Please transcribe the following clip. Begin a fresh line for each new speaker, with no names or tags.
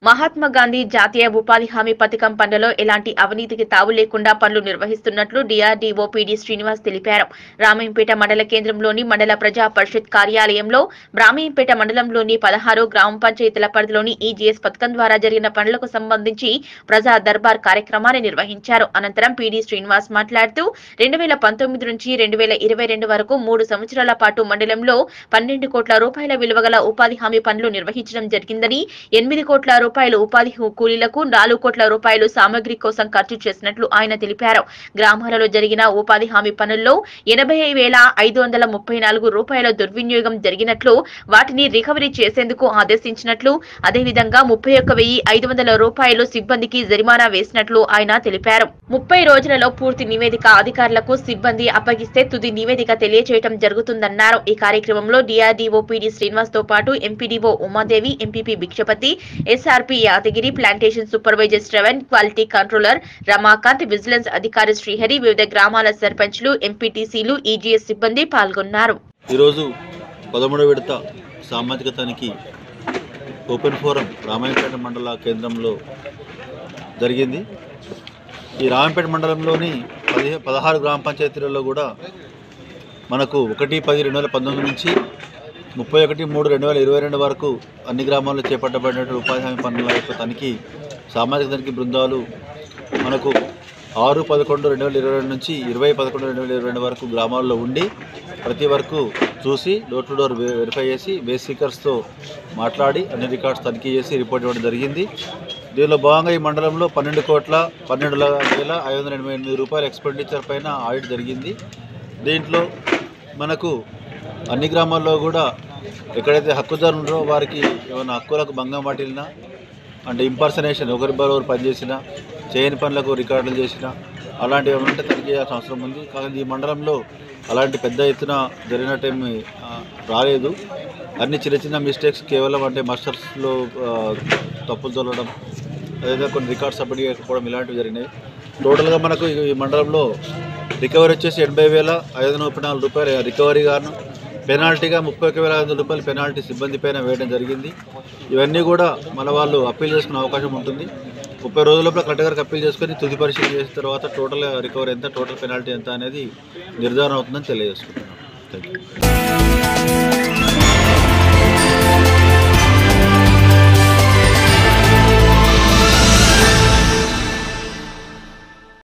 మహాత్మా గాంధీ జాతీయ ఉపాధి హామీ పథకం పనులలో ఎలాంటి అవినీతికి తావు లేకుండా పనులు నిర్వహిస్తున్నట్లు డిఆర్డీఓ పిడి శ్రీనివాస్ తెలిపారు రామయ్యంపేట మండల కేంద్రంలోని మండల ప్రజా పరిషత్ కార్యాలయంలో రామయ్యంపేట మండలంలోని పదహారు గ్రామ పంచాయతీల పరిధిలోని ఈజీఎస్ పథకం ద్వారా జరిగిన పనులకు సంబంధించి ప్రజా దర్బార్ కార్యక్రమాన్ని నిర్వహించారు అనంతరం పిడి శ్రీనివాస్ మాట్లాడుతూ రెండు వేల పంతొమ్మిది నుంచి రెండు వేల ఇరవై రెండు వరకు మూడు సంవత్సరాల పాటు మండలంలో పన్నెండు కోట్ల రూపాయల విలువగల ఉపాధి హామీ పనులు నిర్వహించడం జరిగిందని ఎనిమిది కోట్ల రూపాయలు ఉపాధి హూ- కూలీలకు నాలుగు కోట్ల రూపాయలు సామగ్రి కోసం ఖర్చు చేసినట్లు ఆయన తెలిపారు గ్రామాలలో జరిగిన ఉపాధి హామీ పనుల్లో ఎనభై వేల ఐదు వందల ముప్పై నాలుగు రూపాయల దుర్వినియోగం జరిగినట్లు వాటిని రికవరీ చేసేందుకు ఆదేశించినట్లు అదేవిధంగా ముప్పై ఒక్క వెయ్యి ఐదు వందల రూపాయలు సిబ్బందికి జరిమానా వేసినట్లు ఆయన తెలిపారు ముప్పై రోజులలో పూర్తి నివేదిక అధికారులకు సిబ్బంది అప్పగిస్తే తుది నివేదిక తెలియజేయడం జరుగుతుందన్నారు ఈ కార్యక్రమంలో డిఆర్డీఓ పిడి శ్రీనివాస్ తో పాటు MPDO Umadevi MPP Bhikshapathi SRP Yadagiri plantation supervisor Shravan quality controller Ramakanth vigilance అధికారి శ్రీహరి వివిధ గ్రామాల సర్పంచ్లు ఎంపీటీసీలు ఈజీఎస్ సిబ్బంది పాల్గొన్నారు
ఈరోజు పదమూడవ విడత సామాజిక తనిఖీ ఓపెన్ ఫోరం రామాయణపేట మండల కేంద్రంలో జరిగింది ఈ రామాయణపేట మండలంలోని పదిహే పదహారు గ్రామ పంచాయతీలలో కూడా మనకు ఒకటి పది రెండు వేల పంతొమ్మిది నుంచి ముప్పై ఒకటి మూడు రెండు వేల ఇరవై రెండు వరకు అన్ని గ్రామాల్లో చేపట్టబడినటువంటి ఉపాధి హామీ పనుల యొక్క తనిఖీ సామాజిక తనిఖీ బృందాలు మనకు ఆరు పదకొండు రెండు వేల ఇరవై రెండు నుంచి ఇరవై పదకొండు రెండు వేల ఇరవై రెండు వరకు గ్రామాల్లో ఉండి ప్రతి వరకు చూసి డోర్ టు డోర్ వె- వెరిఫై చేసి బేస్ స్పీకర్స్తో మాట్లాడి అన్ని రికార్డ్స్ తనిఖీ చేసి రిపోర్ట్ ఇవ్వడం జరిగింది దీనిలో భాగంగా ఈ మండలంలో పన్నెండు కోట్ల పన్నెండు ల- వేల ఐదు వందల ఎనభై ఎనిమిది రూపాయల ఎక్స్పెండిచర్ పైన ఆడిట్ జరిగింది దీంట్లో మనకు అన్ని గ్రామాల్లో కూడా ఎక్కడైతే హక్కుదారులు ఉన్నారో వారికి ఏమైనా హక్కులకు భంగం వాటిల్లినా అంటే ఇంపర్సనేషన్ ఒకరి బారు ఒకరు పనిచేసిన చేయని పనులకు రికార్డులు చేసిన అలాంటివి ఏమైనా ఉంటే తనిఖీ చేయాల్సిన అవసరం ఉంది కానీ ఈ మండలంలో అలాంటి పెద్ద ఎత్తున జరిగినట్టేమి ఆ, రాలేదు అన్ని చిన్న చిన్న మిస్టేక్స్ కేవలం అంటే మాస్టర్స్లో తప్పులు తొలగడం అదేవిధంగా కొన్ని రికార్డ్స్ సబ్మిట్ చేయకపోవడం ఇలాంటివి జరిగినాయి టోటల్గా మనకు ఈ- ఈ మండలంలో రికవరీ వచ్చేసి ఎనభై వేల ఐదు వందల ముప్పై నాలుగు రూపాయలు రికవరీ గాను పెనాల్టీగా ముప్పై ఒక వేల ఐదు వందల రూపాయలు పెనాల్టీ సిబ్బంది పైన వేయడం జరిగింది ఇవన్నీ కూడా మన వాళ్ళు అప్పీల్ చేసుకునే అవకాశం ఉంటుంది ముప్పై రోజుల కలెక్టర్ గారికి అప్పీల్ చేసుకొని తుది పరిశీలన చేసిన తర్వాత టోటల్ రికవరీ ఎంత టోటల్ పెనాల్టీ ఎంత అనేది నిర్ధారణ అవుతుందని తెలియజేసుకుంటున్నాం థ్యాంక్ యూ